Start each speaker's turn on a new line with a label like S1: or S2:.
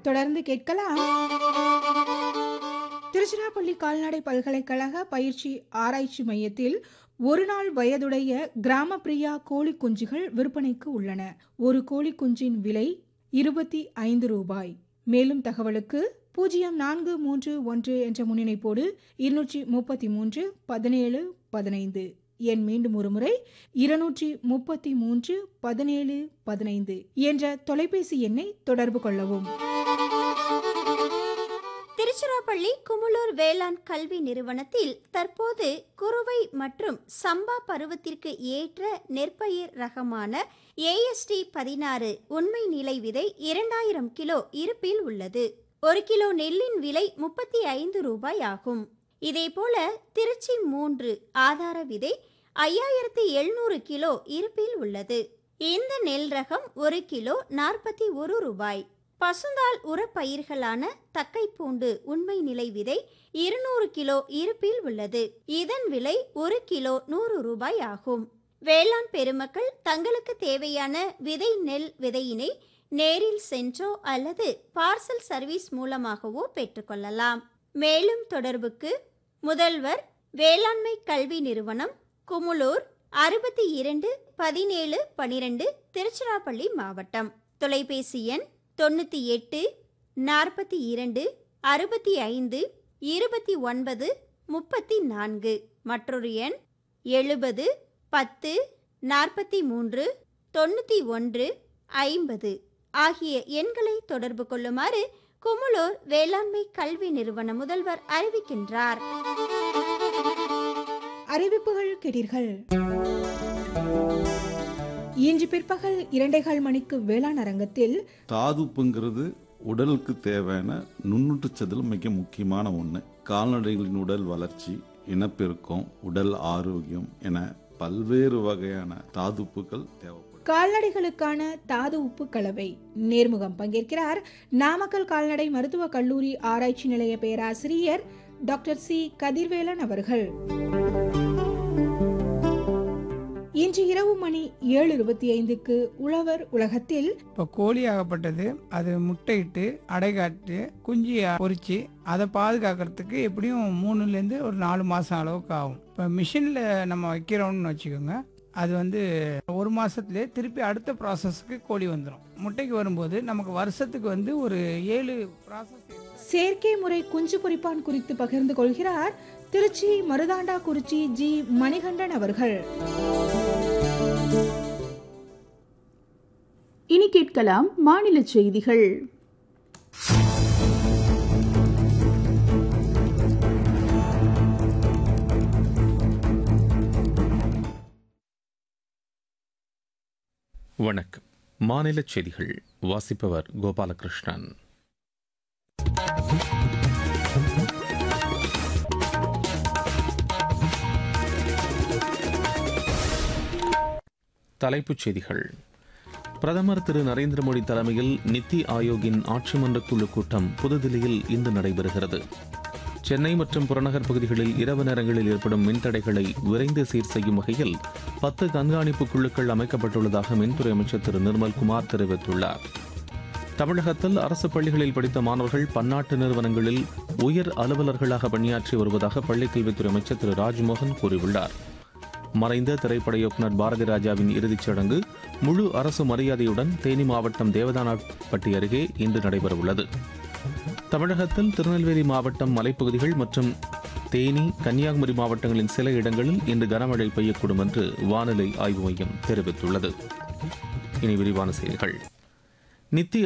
S1: தொடர்ந்து கேட்கலாம் திருச்சிராப்பள்ளி கால்நடை பல்கலைக்கழக பயிற்சி ஆராய்ச்சி மையத்தில் ஒரு நாள் வயதுடைய கிராம பிரியா கோழி குஞ்சுகள் விற்பனைக்கு உள்ளன ஒரு கோழி குஞ்சின் விலை இருபத்தி ஐந்து ரூபாய் மேலும் தகவலுக்கு பூஜ்ஜியம் நான்கு மூன்று ஒன்று என்ற முன்னிணைப்போடு இருநூற்றி முப்பத்தி மூன்று பதினேழு பதினைந்து எண் மீண்டும் ஒருமுறை இருநூற்றி முப்பத்தி மூன்று பதினேழு பதினைந்து என்ற தொலைபேசி எண்ணை தொடர்பு கொள்ளவும்
S2: திருச்சிராப்பள்ளி குமுளூர் வேளாண் கல்வி நிறுவனத்தில் தற்போது குறுவை மற்றும் சம்பா பருவத்திற்கு ஏற்ற நெற்பயிர் ரகமான ஏஎஸ்டி பதினாறு உண்மை நிலை விதை இரண்டாயிரம் கிலோ இருப்பில் உள்ளது ஒரு கிலோ நெல்லின் விலை முப்பத்தி ஐந்து ரூபாய் ஆகும் இதேபோல திருச்சி மூன்று ஆதார விதை ஐயாயிரத்தி எழுநூறு கிலோ இருப்பில் உள்ளது இந்த நெல் ரகம் ஒரு கிலோ நாற்பத்தி ஒரு ரூபாய் பசுந்தாள் உரப்பயிர்களான தக்கைப்பூண்டு உண்மை நிலை விதை இருநூறு கிலோ இருப்பில் உள்ளது இதன் விலை ஒரு கிலோ நூறு ரூபாய் ஆகும் வேளாண் பெருமக்கள் தங்களுக்கு தேவையான விதை நெல் விதையினை நேரில் சென்றோ அல்லது பார்சல் சர்வீஸ் மூலமாகவோ பெற்றுக்கொள்ளலாம் மேலும் தொடர்புக்கு முதல்வர் வேளாண்மை கல்வி நிறுவனம் குமுளூர் அறுபத்தி இரண்டு பதினேழு பனிரெண்டு திருச்சிராப்பள்ளி மாவட்டம் தொலைபேசி எண் தொண்ணூற்றி எட்டு நாற்பத்தி இரண்டு அறுபத்தி ஐந்து இருபத்தி ஒன்பது முப்பத்தி நான்கு மற்றொரு எண் எழுபது பத்து நாற்பத்தி மூன்று தொண்ணூற்றி ஒன்று ஐம்பது ஆகிய எண்களை தொடர்பு கொள்ளுமாறு குமுளூர் வேளாண்மை கல்வி நிறுவன முதல்வர் அறிவிக்கின்றார்
S1: அறிவிப்புகள் கேட்டீர்கள் இன்று பிற்பகல் இரண்டைகால் மணிக்கு வேளாண் அரங்கத்தில்
S3: தாதுப்புங்கிறது உடலுக்கு தேவையான நுண்ணுட்டுச்சதில் மிக முக்கியமான ஒன்று கால்நடைகளின் உடல் வளர்ச்சி இனப்பெருக்கம் உடல் ஆரோக்கியம் என பல்வேறு வகையான தாதுப்புகள் தேவைப்படும்
S1: கால்நடைகளுக்கான தாது உப்பு கலவை நேர்முகம் பங்கேற்கிறார் நாமக்கல் கால்நடை மருத்துவக் கல்லூரி ஆராய்ச்சி நிலைய பேராசிரியர் டாக்டர் சி கதிர்வேலன் அவர்கள் இன்று இரவு மணி ஏழு இருபத்தி ஐந்துக்கு உழவர் உலகத்தில்
S4: இப்போ கோழி ஆகப்பட்டது அது முட்டையிட்டு அடைகாட்டு குஞ்சு பொரிச்சு அதை பாதுகாக்கிறதுக்கு எப்படியும் மூணுலேருந்து ஒரு நாலு மாதம் அளவுக்கு ஆகும் இப்போ மிஷினில் நம்ம வைக்கிறோம்னு வச்சுக்கோங்க அது வந்து ஒரு மாதத்துலேயே திருப்பி அடுத்த ப்ராசஸ்க்கு கோழி வந்துடும் முட்டைக்கு வரும்போது நமக்கு வருஷத்துக்கு வந்து ஒரு ஏழு ப்ராசஸ்
S1: செயற்கை முறை குஞ்சு பொரிப்பான் குறித்து பகிர்ந்து கொள்கிறார் திருச்சி மருதாண்டா குறிச்சி ஜி மணிகண்டன் அவர்கள்
S5: இனி கேட்கலாம் மாநில செய்திகள்
S6: வணக்கம் மாநில செய்திகள் வாசிப்பவர் கோபாலகிருஷ்ணன் தலைப்புச் செய்திகள் பிரதமர் திரு நரேந்திர மோடி தலைமையில் நித்தி ஆயோக்கின் ஆட்சி மன்ற குழு கூட்டம் புதுதில்லியில் இன்று நடைபெறுகிறது சென்னை மற்றும் புறநகர் பகுதிகளில் இரவு நேரங்களில் ஏற்படும் மின்தடைகளை விரைந்து சீர் செய்யும் வகையில் பத்து கண்காணிப்பு குழுக்கள் அமைக்கப்பட்டுள்ளதாக மின்துறை அமைச்சர் திரு நிர்மல்குமார் தெரிவித்துள்ளார் தமிழகத்தில் அரசு பள்ளிகளில் படித்த மாணவர்கள் பன்னாட்டு நிறுவனங்களில் உயர் அலுவலர்களாக பணியாற்றி வருவதாக பள்ளிக்கல்வித்துறை அமைச்சர் திரு ராஜ்மோகன் கூறியுள்ளார் மறைந்த திரைப்பட இயக்குநர் பாரதி ராஜாவின் இறுதிச் சடங்கு முழு அரசு மரியாதையுடன் தேனி மாவட்டம் தேவதானாப்பட்டி அருகே இன்று நடைபெறவுள்ளது தமிழகத்தில் திருநெல்வேலி மாவட்டம் மலைப்பகுதிகள் மற்றும் தேனி கன்னியாகுமரி மாவட்டங்களின் சில இடங்களில் இன்று கனமழை பெய்யக்கூடும் என்று வானிலை ஆய்வு மையம் தெரிவித்துள்ளது இனி விரிவான செய்திகள் நித்தி